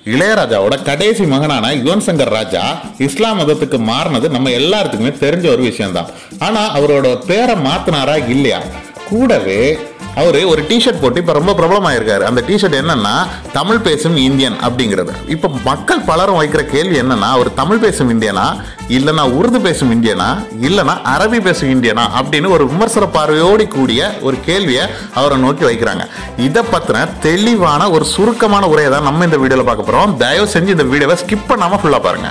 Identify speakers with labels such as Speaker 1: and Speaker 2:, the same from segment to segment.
Speaker 1: இளையராஜாவோட கடைசி மகனான யுவன் சங்கர் ராஜா இஸ்லாம் மதத்துக்கு மாறினது நம்ம எல்லாத்துக்குமே தெரிஞ்ச ஒரு விஷயம்தான் ஆனா அவரோட பேரை மாத்தினாரா இல்லையா கூடவே அவரு ஒரு டிஷர்ட் போட்டு இப்ப ரொம்ப பிரபலம் ஆயிருக்காரு அந்த டிஷர்ட் என்னன்னா தமிழ் பேசும் இந்தியன் அப்படிங்கிறது இப்ப மக்கள் பலரும் வைக்கிற கேள்வி என்னன்னா அவர் தமிழ் பேசும் இந்தியனா இல்லனா உருது பேசும் இந்தியனா இல்லனா அரபி பேசும் இந்தியனா அப்படின்னு ஒரு விமர்சன பார்வையோடு கூடிய ஒரு கேள்வியை அவரை நோக்கி வைக்கிறாங்க இதை பத்தின தெளிவான ஒரு சுருக்கமான உரையை தான் நம்ம இந்த வீடியோல பார்க்க போறோம் தயவு செஞ்சு இந்த வீடியோவை ஸ்கிப் பண்ணாம ஃபுல்லா பாருங்க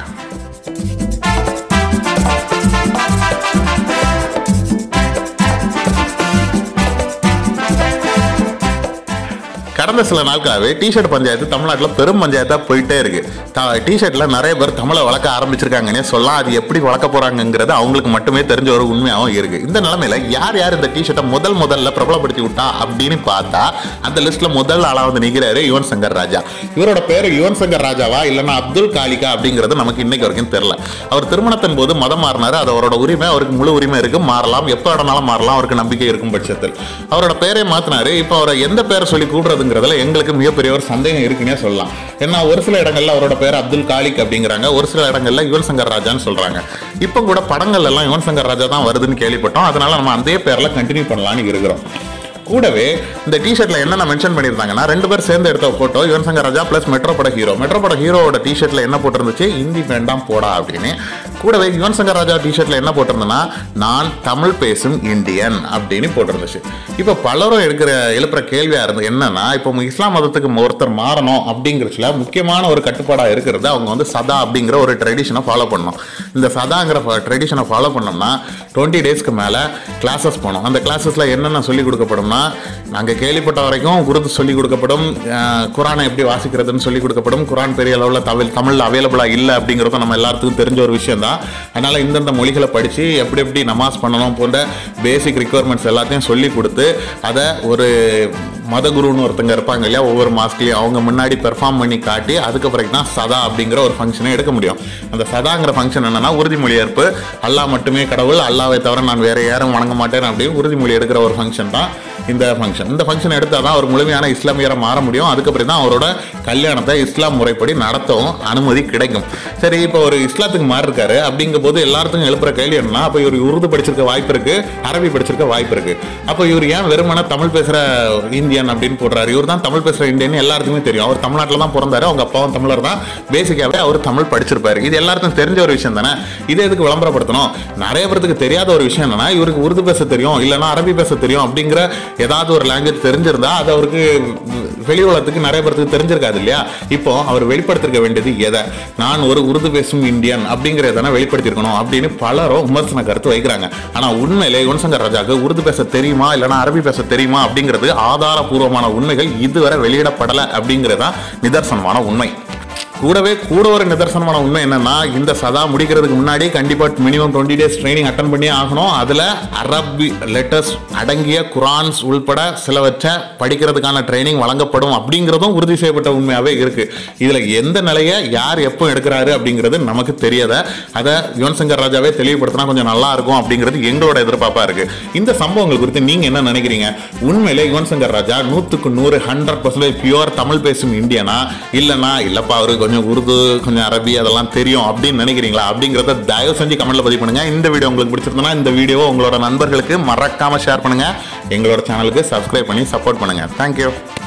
Speaker 1: கடந்த சில நாட்களாகவே டிஷர்ட் பஞ்சாயத்து தமிழ்நாட்டில் பெரும் பஞ்சாயத்தாக போயிட்டே இருக்கு டிஷர்ட்ல நிறைய பேர் தமிழை வளர்க்க ஆரம்பிச்சிருக்காங்கன்னே சொல்லலாம் அது எப்படி வளர்க்க போறாங்கங்கிறது அவங்களுக்கு மட்டுமே தெரிஞ்ச ஒரு உண்மையாகவும் இருக்கு இந்த நிலைமையில யார் யார் இந்த டிஷர்ட்டை முதல் முதல்ல பிரபலப்படுத்தி விட்டா அப்படின்னு பார்த்தா அந்த லிஸ்ட்ல முதல் ஆளா வந்து நிற்கிறாரு யுவன் சங்கர் ராஜா இவரோட பேர் யுவன் சங்கர் ராஜாவா இல்லைன்னா அப்துல் காலிகா அப்படிங்கிறது நமக்கு இன்னைக்கு வரைக்கும் தெரியல அவர் திருமணத்தின் போது மதம் மாறினாரு அது அவரோட உரிமை அவருக்கு முழு உரிமை இருக்கு மாறலாம் எப்போ வேணாலும் மாறலாம் அவருக்கு நம்பிக்கை இருக்கும் பட்சத்தில் அவரோட பேரை மாத்தினாரு இப்போ அவரை எந்த பேரை சொல்லி கூடுறதுங்கிறதுல எங்களுக்கு மிகப்பெரிய ஒரு சந்தேகம் இருக்குன்னே சொல்லலாம் ஏன்னா ஒரு சில இடங்கள்ல அவரோட பேர் அப்துல் காலிக் அப்படிங்கிறாங்க ஒரு சில இடங்கள்ல யுவன் சங்கர் ராஜான்னு சொல்றாங்க இப்போ கூட படங்கள் எல்லாம் யுவன் சங்கர் ராஜா தான் வருதுன்னு கேள்விப்பட்டோம் அதனால நம்ம அதே பேர்ல கண்டினியூ பண்ணலாம்னு இருக்கிறோம் கூடவே இந்த டிஷர்ட்ல என்னென்ன மென்ஷன் பண்ணியிருந்தாங்கன்னா ரெண்டு பேர் சேர்ந்து எடுத்த photo Yuvan Shankar Raja plus Metro பட ஹீரோ மெட்ரோ பட ஹீரோவோட டிஷர்ட்ல என்ன போட்டிருந்துச்சு இந்தி வேண்டாம் போடா அப்படின்னு கூடவே யுவன் சங்கர் ராஜா டிஷர்ட்ல என்ன போட்டிருந்தேன்னா நான் தமிழ் பேசும் இந்தியன் அப்படின்னு போட்டிருந்துச்சு இப்போ பலரும் எடுக்கிற எழுப்புற கேள்வியா இருந்து என்னன்னா இப்போ இஸ்லாம் மதத்துக்கு ஒருத்தர் மாறணும் அப்படிங்கிறதுல முக்கியமான ஒரு கட்டுப்பாடாக இருக்கிறது அவங்க வந்து சதா அப்படிங்கிற ஒரு ட்ரெடிஷனை ஃபாலோ பண்ணணும் இந்த சதாங்கிற ட்ரெடிஷனை ஃபாலோ பண்ணோம்னா டுவெண்ட்டி டேஸ்க்கு மேலே கிளாஸஸ் போகணும் அந்த கிளாஸஸில் என்னென்ன சொல்லிக் கொடுக்கப்படும்னா நாங்கள் கேள்விப்பட்ட வரைக்கும் குருது சொல்லிக் கொடுக்கப்படும் அஹ், குரானை எப்படி வாசிக்கிறதுன்னு சொல்லிக் கொடுக்கப்படும் குரான் பெரிய அளவில் தமிழ் தமிழில் அவைலபிளாக இல்லை அப்படிங்கிறதும் நம்ம எல்லாத்துக்கும் தெரிஞ்ச ஒரு விஷயம் தான் அதனால் இந்தந்த மொழிகளை படித்து எப்படி எப்படி நமாஸ் பண்ணணும் போன்ற பேசிக் ரிக்குவயர்மெண்ட்ஸ் எல்லாத்தையும் சொல்லி கொடுத்து அதை ஒரு மதகுருன்னு ஒருத்தங்க இருப்பாங்க இல்லையா ஒவ்வொரு மாஸ்க்லையும் அவங்க முன்னாடி பெர்ஃபார்ம் பண்ணி காட்டி அதுக்கப்புறம் தான் சதா அப்படிங்கிற ஒரு ஃபங்க்ஷனை எடுக்க முடியும் அந்த சதாங்கிற ஃபங்க்ஷன் என்னன்னா உறுதிமொழி ஏற்பு அல்லாஹ் மட்டுமே கடவுள் அல்லாவை தவிர நான் வேற யாரும் வணங்க மாட்டேன் அப்படின்னு உறுதிமொழி எடுக்கிற ஒரு ஃபங்க்ஷன் தான் இந்த ஃபங்க்ஷன் இந்த ஃபங்க்ஷன் எடுத்தால் தான் அவர் முழுமையான இஸ்லாமியரை மாற முடியும் அதுக்கப்புறம் தான் அவரோட கல்யாணத்தை இஸ்லாம் முறைப்படி நடத்தவும் அனுமதி கிடைக்கும் சரி இப்போ ஒரு இஸ்லாத்துக்கு மாறி இருக்காரு அப்படிங்கும் போது எல்லாத்துக்கும் எழுப்புற கேள்வி என்னன்னா அப்போ இவர் உருது படிச்சிருக்க வாய்ப்பு இருக்கு அரபி படிச்சிருக்க வாய்ப்பு இருக்கு அப்போ இவர் ஏன் வெறுமன தமிழ் பேசுற இந்தியன் அப்படின்னு போடுறாரு இவர் தான் தமிழ் பேசுற இந்தியன் எல்லாருக்குமே தெரியும் அவர் தமிழ்நாட்டில் தான் பிறந்தாரு அவங்க அப்பாவும் தமிழர் தான் பேசிக்காவே அவர் தமிழ் படிச்சிருப்பாரு இது எல்லாருக்கும் தெரிஞ்ச ஒரு விஷயம் தானே இதை எதுக்கு விளம்பரப்படுத்தணும் நிறைய பேருக்கு தெரியாத ஒரு விஷயம் என்னன்னா இவருக்கு உருது பேச தெரியும் இல்லைன்னா அரபி பேச தெரியும் அப்படிங்கிற ஏதாவது ஒரு லாங்குவேஜ் தெரிஞ்சிருந்தா அது அவருக்கு வெளி உலகத்துக்கு நிறைய பேருக்கு தெரிஞ்சிருக்காது இல்லையா இப்போ அவர் வெளிப்படுத்திருக்க வேண்டியது எதை நான் ஒரு உருது பேசும் இந்தியன் அப்படிங்கிறத வெளிப்படுத்திருக்கணும் அப்படின்னு பலரும் விமர்சன கருத்து வைக்கிறாங்க ஆனா உண்மையிலே யுவன் சங்கர் ராஜாக்கு உருது பேச தெரியுமா இல்லைன்னா அரபி பேச தெரியுமா அப்படிங்கிறது ஆதாரபூர்வமான உண்மைகள் இதுவரை வெளியிடப்படலை அப்படிங்கிறதான் நிதர்சனமான உண்மை கூடவே கூட ஒரு நிதர்சனமான உண்மை என்னன்னா இந்த சதா முடிக்கிறதுக்கு முன்னாடி கண்டிப்பா minimum twenty days training attend பண்ணியே ஆகணும் அதுல அரபி லெட்டர்ஸ் அடங்கிய குரான்ஸ் உள்பட சிலவற்றை படிக்கிறதுக்கான ட்ரைனிங் வழங்கப்படும் அப்படிங்கிறதும் உறுதி செய்யப்பட்ட உண்மையாவே இருக்கு இதுல எந்த நிலையை யார் எப்போ எடுக்கிறாரு அப்படிங்கிறது நமக்கு தெரியாத அதை யுவன் சங்கர் ராஜாவே தெளிவுபடுத்தினா கொஞ்சம் நல்லா இருக்கும் அப்படிங்கிறது எங்களோட எதிர்பார்ப்பா இருக்கு இந்த சம்பவங்கள் குறித்து நீங்க என்ன நினைக்கிறீங்க உண்மையிலே யுவன் சங்கர் ராஜா நூத்துக்கு நூறு ஹண்ட்ரட் பர்சன்டேஜ் பியூர் தமிழ் பேசும் இந்தியனா இல்லைன்னா இல்லப்பா அவரு கொஞ்சம் உருது கொஞ்சம் அரபி அதெல்லாம் தெரியும் அப்படின்னு நினைக்கிறீங்களா அப்படிங்கிறத தயவு செஞ்சு கமெண்ட்ல பதிவு பண்ணுங்க இந்த வீடியோ உங்களுக்கு பிடிச்சிருந்தனா இந்த வீடியோவை உங்களோட நண்பர்களுக்கு மறக்காம ஷேர் பண்ணுங்க எங்களோட சேனலுக்கு சப்ஸ்கிரைப் பண்ணி சப்போர்ட் பண்ணுங்க தேங்க்யூ